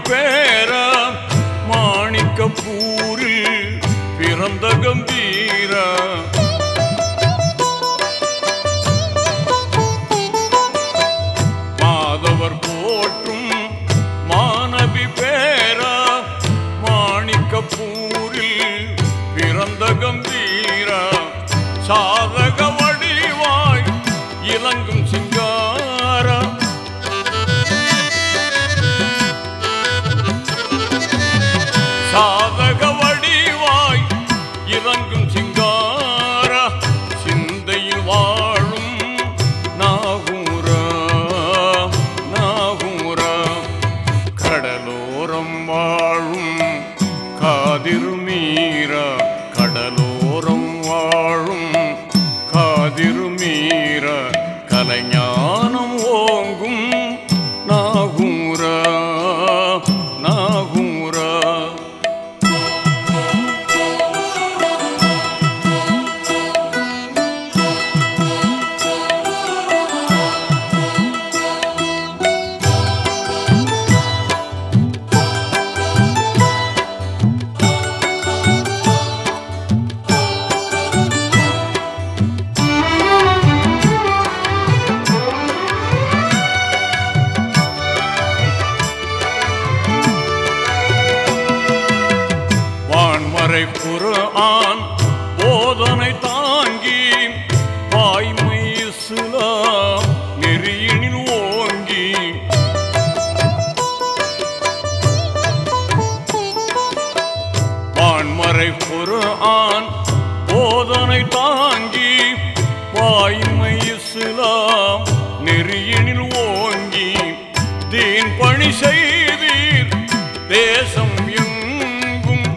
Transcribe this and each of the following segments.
பேரா மாணிக்கப்பூரில் பிறந்த கம்பீரா மாதவர் போற்றும் மாணவி பேரா மாணிக்கப்பூரில் பிறந்த கம்பீரா சாதக வடிவாய் இலங்கும் சிங்காரா சாதக வடிவாய் இறங்கும் சிங்காரா சிந்தையில் வாழும் நாகூரா நாகூரா கடலோரம் வாழும் காதிருமீரா கடலோரம் வாழும் காதிருமீரா கலைஞானம் ஓங்கும் நாகூரா நாகூரா வான்மறை குர்ஆன் போதனை தாங்கி வாய்மை இஸ்லாம் நெறியினில் ஓங்கி வான்மறை குர்ஆன் போதனை தாங்கி வாய்மை இஸ்லாம் நெறியினில் ஓங்கி தீன் பணி செய்தீர் தேசம் எங்கும்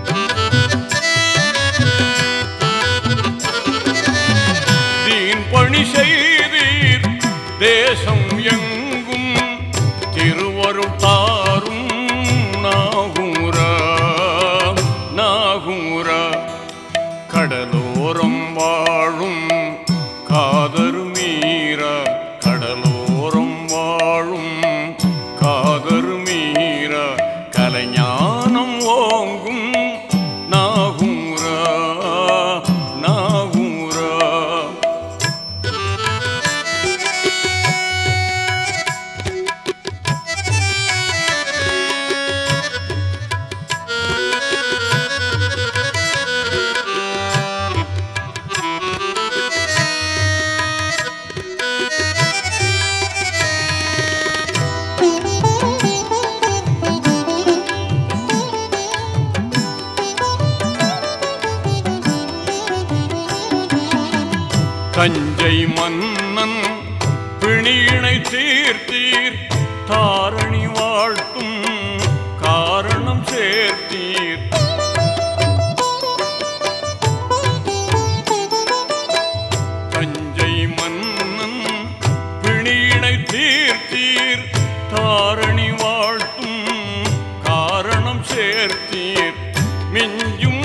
தீன் பணி செய்தீர் தேசம் எங்கும் திருவருள் தாரும் நாகூரா நாகூரா கடலோரம் வாழும் காதரு மீரா கடலோரம் வாழும் காதரு மீரா கலைஞானம் ஓங்கும் நாகூரா நாகூரா தஞ்சை மன்னன் பிணியினை தீர்த்தீர் தாரணி வாழ்த்தும் காரணம் சேர்த்தீர் தஞ்சை மன்னன் பிணியினை தீர்த்தீர் தாரணி வாழ்த்தும் காரணம் சேர்த்தீர் மிஞ்சும்